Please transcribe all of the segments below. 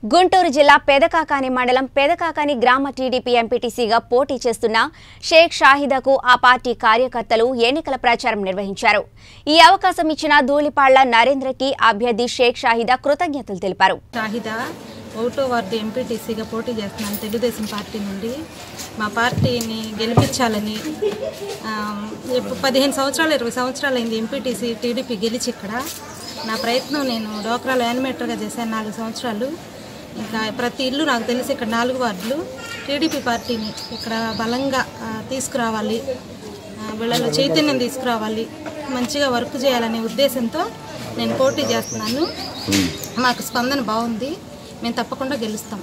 గుంటూరు జిల్లా పెదకాకాని మండలం పెదకాకాని గ్రామ టీడీపీ ఎంపీటీసీగా పోటీ చేస్తున్న షేక్ షాహిదాకు ఆ పార్టీ కార్యకర్తలు ఎన్నికల ప్రచారం నిర్వహించారు ఈ అవకాశం ఇచ్చిన ధూళిపాళ్ల నరేంద్రకి అభ్యర్థి షేక్ షాహిదా కృతజ్ఞతలు తెలిపారు షాహిదా ఒకటో వార్డు ఎంపీటీసీగా పోటీ చేస్తున్నాను తెలుగుదేశం పార్టీ నుండి మా పార్టీని గెలిపించాలని ఆ, ఇప్పుడు పదిహేను సంవత్సరాలు ఇరవై సంవత్సరాలు అయింది ఎంపీటీసీ టీడీపీ గెలిచి ఇక్కడ నా ప్రయత్నం నేను డోక్రాలో యానిమేటర్గా చేశాను నాలుగు సంవత్సరాలు ఇంకా ప్రతి ఇల్లు నాకు తెలిసి ఇక్కడ నాలుగు వార్డులు టీడీపీ పార్టీని ఇక్కడ బలంగా ఆ, తీసుకురావాలి ఆ, వీళ్ళలో చైతన్యం తీసుకురావాలి మంచిగా వర్క్ చేయాలనే ఉద్దేశంతో నేను పోటీ చేస్తున్నాను మాకు స్పందన బాగుంది మేము తప్పకుండా గెలుస్తాం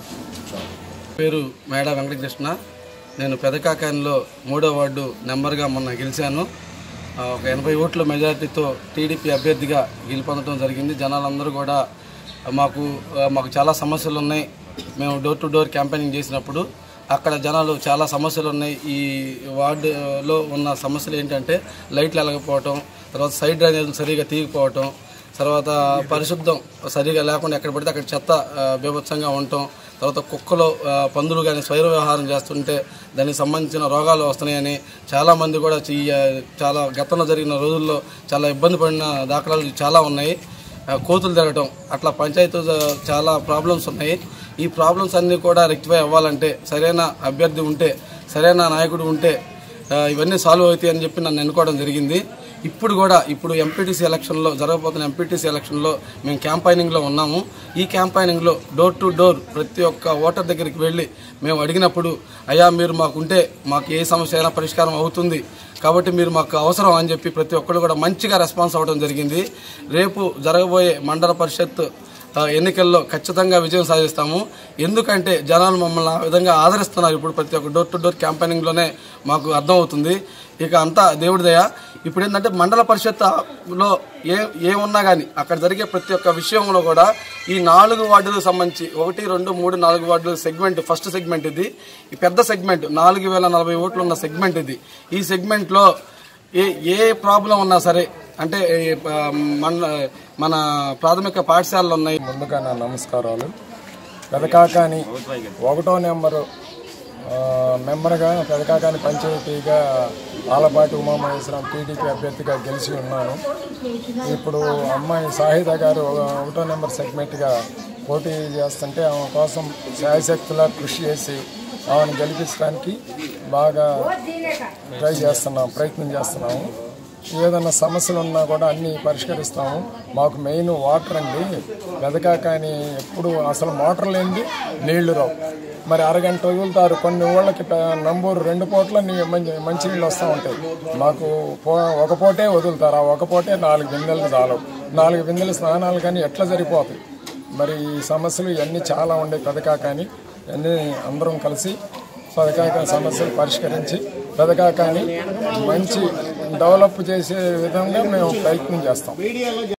పేరు మేడ వెంకటకృష్ణ నేను పెదకాకానిలో మూడో వార్డు నెంబర్గా మొన్న గెలిచాను ఆ, ఒక ఎనభై ఓట్ల మెజారిటీతో టీడీపీ అభ్యర్థిగా గెలుపొందడం జరిగింది జనాలందరూ కూడా మాకు ఆ, మాకు చాలా సమస్యలు ఉన్నాయి మేము డోర్ టు డోర్ క్యాంపెయినింగ్ చేసినప్పుడు అక్కడ జనాలు చాలా సమస్యలు ఉన్నాయి ఈ వార్డులో ఉన్న సమస్యలు ఏంటంటే లైట్లు వెలగకపోవటం తర్వాత సైడ్ డ్రైనేజీలు సరిగా తీయకపోవటం తర్వాత పరిశుద్ధం సరిగా లేకుండా ఎక్కడ పడితే అక్కడ చెత్త ఆ, బీభత్సంగా ఉండటం తర్వాత కుక్కలు ఆ, పందులు కానీ స్వైర వ్యవహారం చేస్తుంటే దానికి సంబంధించిన రోగాలు వస్తున్నాయని చాలామంది కూడా ఈ, ఆ, చాలా గతంలో జరిగిన రోజుల్లో చాలా ఇబ్బంది పడిన దాఖలాలు చాలా ఉన్నాయి ఆ, కోతులు తిరగటం అట్లా పంచాయతీ చాలా ప్రాబ్లమ్స్ ఉన్నాయి ఈ ప్రాబ్లమ్స్ అన్నీ కూడా రెక్టిఫై అవ్వాలంటే సరైన అభ్యర్థి ఉంటే సరైన నాయకుడు ఉంటే ఆ, ఇవన్నీ సాల్వ్ అవుతాయి అని చెప్పి నన్ను ఎన్నుకోవడం జరిగింది ఇప్పుడు కూడా ఇప్పుడు ఎంపీటీసీ ఎలక్షన్లో జరగబోతున్న ఎంపీటీసీ ఎలక్షన్లో మేము క్యాంపైనింగ్లో ఉన్నాము ఈ క్యాంపైనింగ్లో డోర్ టు డోర్ ప్రతి ఒక్క ఓటర్ దగ్గరికి వెళ్ళి మేము అడిగినప్పుడు అయ్యా మీరు మాకుంటే మాకు ఏ సమస్య అయినా పరిష్కారం అవుతుంది కాబట్టి మీరు మాకు అవసరం అని చెప్పి ప్రతి ఒక్కరు కూడా మంచిగా రెస్పాన్స్ అవ్వడం జరిగింది రేపు జరగబోయే మండల పరిషత్ ఆ, ఎన్నికల్లో ఖచ్చితంగా విజయం సాధిస్తాము ఎందుకంటే జనాలు మమ్మల్ని ఆ విధంగా ఆదరిస్తున్నారు ఇప్పుడు ప్రతి ఒక్క డోర్ టు డోర్ క్యాంపెయినింగ్లోనే మాకు అర్థమవుతుంది ఇక అంతా దేవుడి దయ ఇప్పుడు ఏంటంటే మండల పరిషత్లో ఏ ఏమున్నా కానీ అక్కడ జరిగే ప్రతి ఒక్క విషయంలో కూడా ఈ నాలుగు వార్డులకు సంబంధించి ఒకటి రెండు మూడు నాలుగు వార్డుల సెగ్మెంట్ ఫస్ట్ సెగ్మెంట్ ఇది ఈ పెద్ద సెగ్మెంట్ నాలుగు వేల నలభై ఓట్లు ఉన్న సెగ్మెంట్ ఇది ఈ సెగ్మెంట్లో ఏ ఏ ప్రాబ్లం ఉన్నా సరే అంటే ఈ, ఆ, మన మన ప్రాథమిక పాఠశాలలు ఉన్నాయి ముందుగా నా నమస్కారాలు పెదకాకాని ఒకటో నెంబరు ఆ, మెంబర్గా పెదకాకాని పంచాయతీగా ఆలపాటి ఉమామహేశ్వరం టీడీపీ అభ్యర్థిగా గెలిచి ఉన్నాను ఇప్పుడు అమ్మాయి సాహిద గారు ఒకటో నెంబర్ సెగ్మెంట్గా పోటీ చేస్తుంటే ఆమె కోసం శాయశక్తులా కృషి చేసి ఆమెను గెలిపించడానికి బాగా ట్రై చేస్తున్నాం ప్రయత్నం చేస్తున్నాము ఏదన్నా సమస్యలు ఉన్నా కూడా అన్నీ పరిష్కరిస్తాము మాకు మెయిన్ వాటర్ అండి వెదకాకని ఎప్పుడు అసలు మోటార్ లేనిది నీళ్లు రావు మరి అరగంట వదులుతారు కొన్ని ఊళ్ళకి ప- నంబూరు రెండు పూట్ల నీ- మంచి మంచినీళ్ళు వస్తూ ఉంటాయి మాకు పో ఒక పూటే వదులుతారు ఆ ఒక పూటే నాలుగు బిందెలు చాలవు నాలుగు బిందెలు స్నానాలు కానీ ఎట్లా సరిపోతాయి మరి ఈ సమస్యలు ఇవన్నీ చాలా ఉండే పెదకాకని అన్నీ అందరం కలిసి పథకాక సమస్యలు పరిష్కరించి పథకాకాన్ని మంచి డెవలప్ చేసే విధంగా మేము ప్రయత్నం చేస్తాం